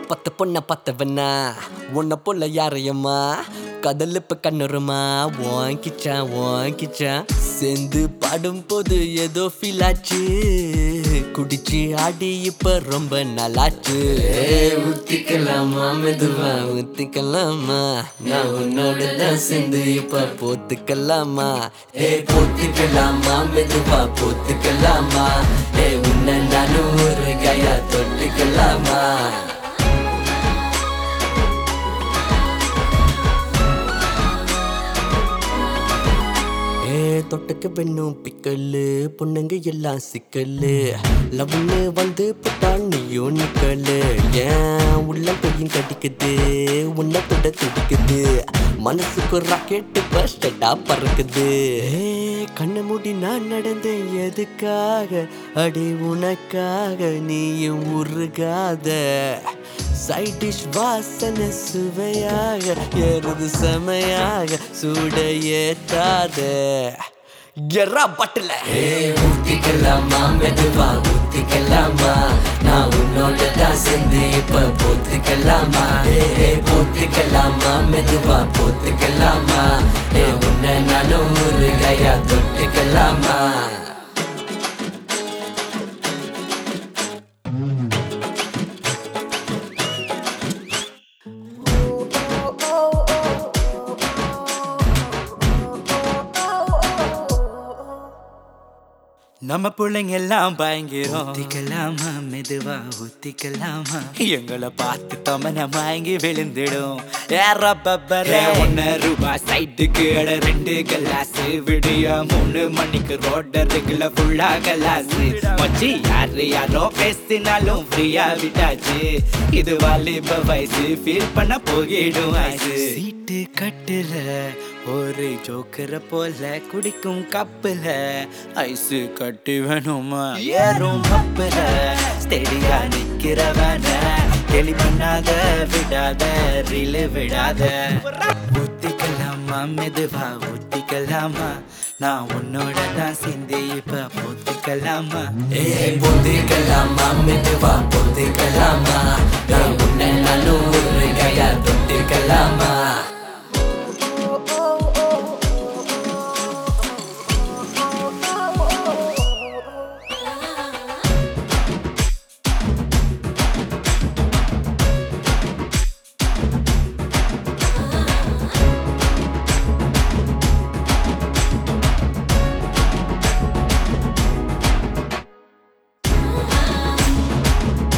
பத்து பொண்ண பத்தவனா உன்னை போல யாரையம்மா கடல் இப்ப கண்ணுறமா வாங்கிச்சா வாங்கிச்சா சேர்ந்து பாடும் போது ஏதோ ஃபீல் ஆச்சு குடிச்சு ஆடி இப்ப ரொம்ப நல்லாச்சு ஏய், ஊத்திக்கலாமா மெதுவா ஊத்திக்கலாமா நான் உன்னோட தான் சேர்ந்து இப்ப போத்துக்கலாமா ஏ போத்துக்கலாமா மெதுவா போத்துக்கலாமா ஏ உன்னை நானும் ஒரு கையா தொட்டுக்கலாமா ஏ தொட்டுக்கு பெண்ணும் பிக்கல்லு பொண்ணுங்க எல்லாம் சிக்கல்லு லவ்னு வந்து புட்டாணியும் நிக்கல்லு ஏன் உள்ள கையும் கடிக்குது உன்னை தொட துடிக்குது மனசுக்கு ராக்கெட்டு பஸ்டா பறக்குது ஏ கண்ணை மூடி நான் நடந்தேன் எதுக்காக அடி உனக்காக நீயும் உருகாத சைட் டிஷ் வாசனை சுவையாக ஏறுது செமையாக சூட ஏத்தாத எறா பட்டல ஊத்திக்கலாமா மெதுவா ஊத்திக்கலாமா நான் உன்னோட தான் சேர்ந்து இப்ப போத்துக்கலாமா ஏ போத்துக்கலாமா மெதுவா போத்துக்கலாமா ஏ உன்னை நானும் ஒரு கையா தொட்டுக்கலாமா நம்ம பிள்ளைங்க எல்லாம் பயங்கிறோம் ஊத்திக்கலாமா மெதுவா ஊத்திக்கலாமா எங்களை பார்த்து தமன மயங்கி விழுந்துடும் ஏற பப்பரே ஒன்னு ரூபாய் சைட்டுக்கு அட ரெண்டு கிளாஸ் விடிய மூணு மணிக்கு ரோட ரெகுல ஃபுல்லா கிளாஸ் மச்சி யாரு யாரோ பேசினாலும் ஃப்ரீயா விட்டாச்சு இது வாலிப வயசு ஃபீல் பண்ண போகிடும் வயசு சீட்டு கட்டுல ஒரு ஜோக்கரை போல குடிக்கும் கப்புல ஐஸ் கட்டி வேணுமா ஏறும் கப்புல ஸ்டெடியா நிக்கிறவன தெளி பண்ணாத விடாத ரீல விடாத ஊத்திக்கலாமா மெதுவா ஊத்திக்கலாமா நான் உன்னோட தான் சேர்ந்து இப்ப போத்திக்கலாமா ஏ போத்துக்கலாமா மெதுவா போத்துக்கலாமா நான் உன்னை நானும் ஒரு கையா தொட்டுக்கலாமா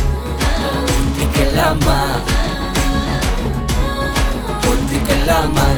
போத்துக்கலாமா போத்துக்கலாமா